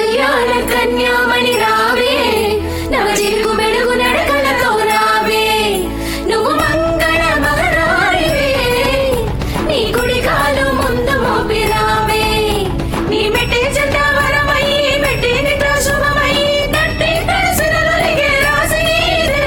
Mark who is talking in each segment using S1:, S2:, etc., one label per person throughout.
S1: కళ్యాణ కన్యామణి రావే నవ జిరుగు మెడుగు నడకలతో రావే నువ్వు మంగళ మహారాణివే నీ కుడి కాలు ముందు మోపి రావే నీ మెట్టే చెంత వరమయ్యి మెట్టి నిద్ర శుభమయ్యి నట్టి తలసినలొలిగే రాసి నీదే.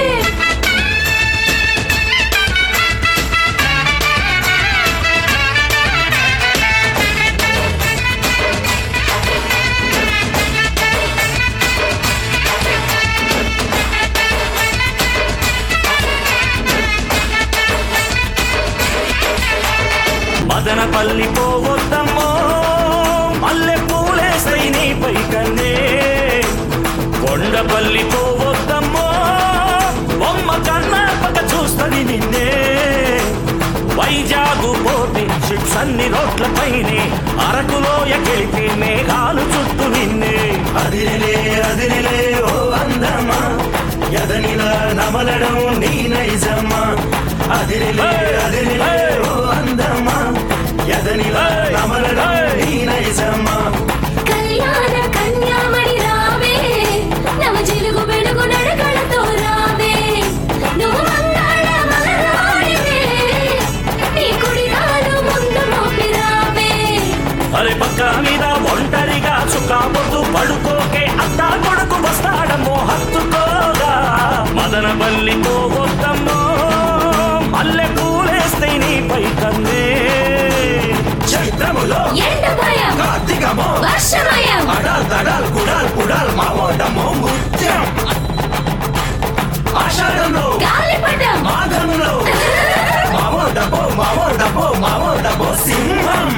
S2: మదనపల్లి పోవద్దమ్మో మల్లె పూలేసై నీపై కన్నే కొండపల్లి పోవద్దమ్మో బొమ్మ కన్నాపక చూస్తది నిన్నే వైజాగు పోతే షిప్స్ అన్ని రోడ్లపైనే అరకులోయ కెలిపి మేఘాలు చుట్టూ నిన్నే
S3: అదిరిలే అదిరిలే ఓ అందమా ఎదనిలా నమలడం నీ నైజమ్మా అదిరిలే అదిరిలే ఓ అందమా ఎదనిలా నమలడం నీ నైజమ్మా
S1: కళ్యాణ కన్యామణి రావే నవ జిలుగు వెలుగు నడకలతో రావే నువ్వు మంగళ మహారాణివే నీ కుడి కాలు ముందు మోపి రావే
S2: అరే పక్క మీద ఒంటరిగా చుక్కాబొద్దు పడుకోకే అత్తా కొడుకు వస్తాడమ్మో హత్తుకోగా మదనపల్లి పోవద్దమ్మో మల్లె పూలేస్తే నీపై కన్నే
S3: చైత్రములో
S1: ఎండ భయం
S3: కార్తీకమో
S1: వర్షమయం
S3: అడాల్ తడాల్ కుడాల్ కుడాల్ మావోడమో ముత్యం ఆషాఢంలో
S1: గాలిపటం
S3: మాఘంలో మావో డబ్బో మావో డబ్బో మావో డబ్బో సింహం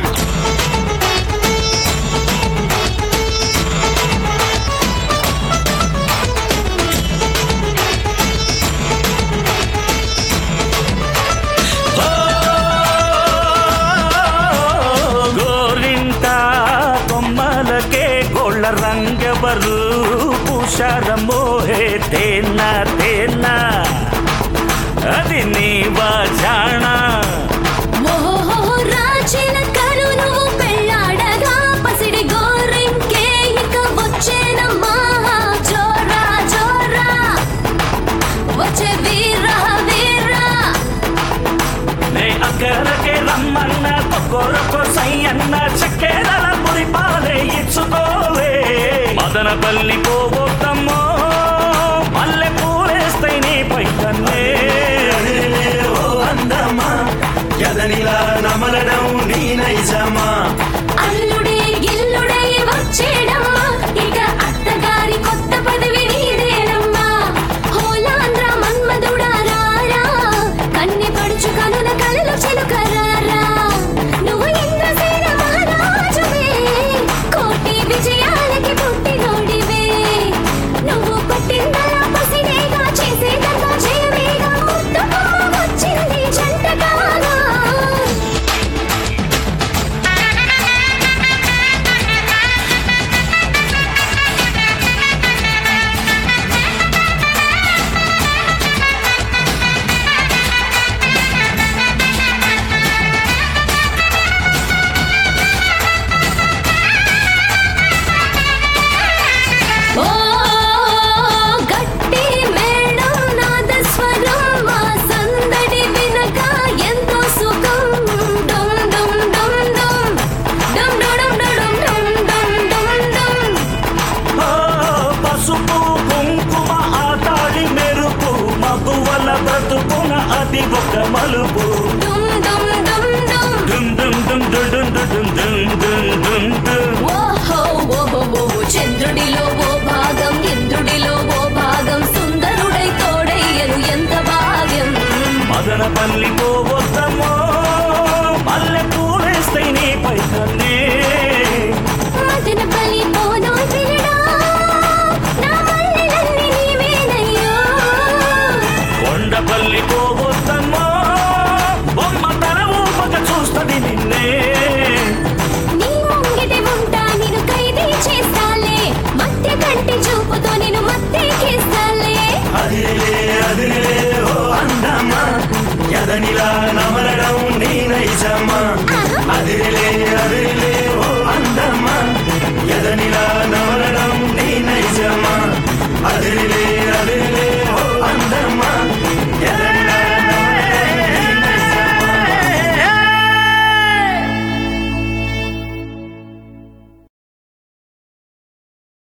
S2: గోరింట కొమ్మలకే గోళ్ళ రంగవరు పుషారమో హే తేనా తేనా అది నీ వాజాణ
S1: ఓహో రాచిన కరు నువ్వు పెళ్ళాడగా పసిడి గోరింకే ఇక వచ్చేనమ్మా జోరా జోరా వచ్చే వీరా వీరా
S2: నే అక్కరకే రమ్మన్న కొరకొ సయ్యన్న చక్కెరల పురి పాలే ఇచ్చుకోవే మదనపల్లి పోవద్దమ్మో మల్లె పూలేస్తే నీ పైకన్నే
S3: అదిరిలే ఓ అందమా ఎదనిలా నమలడం నీ నైజమా
S1: అల్లుడే గిల్లుడై వచ్చేడమ్మా ఇక అత్తగారి కొత్త పదవి నీదేనమ్మా హోలాంధ్ర మన్మధుడా రారా కన్నె పడుచు కనుల కలలు చిలుకరారా నువ్వు ఇంద్రసేన మహారాజువే కోటి విజయాలకి పుట్టినోడివే నువ్వు పుట్టిందలా పసిడేగా చేసేదంతా జయమేగా ముద్దు బొమ్మ వచ్చింది జంటగాగా ఓ గట్టి మేళం నాదస్వరం మా సందడి వినక ఎంతో సుఖం డుమ్ డుమ్ డుమ్ డుమ్ డుమ్ డుమ్ డుమ్ డుమ్ డుమ్ డుమ్ డుమ్
S2: ఓ పసుపు కుంకుమ ఆటాడి మెరుపు మగువల బ్రతుకున అది ఒక మలుపు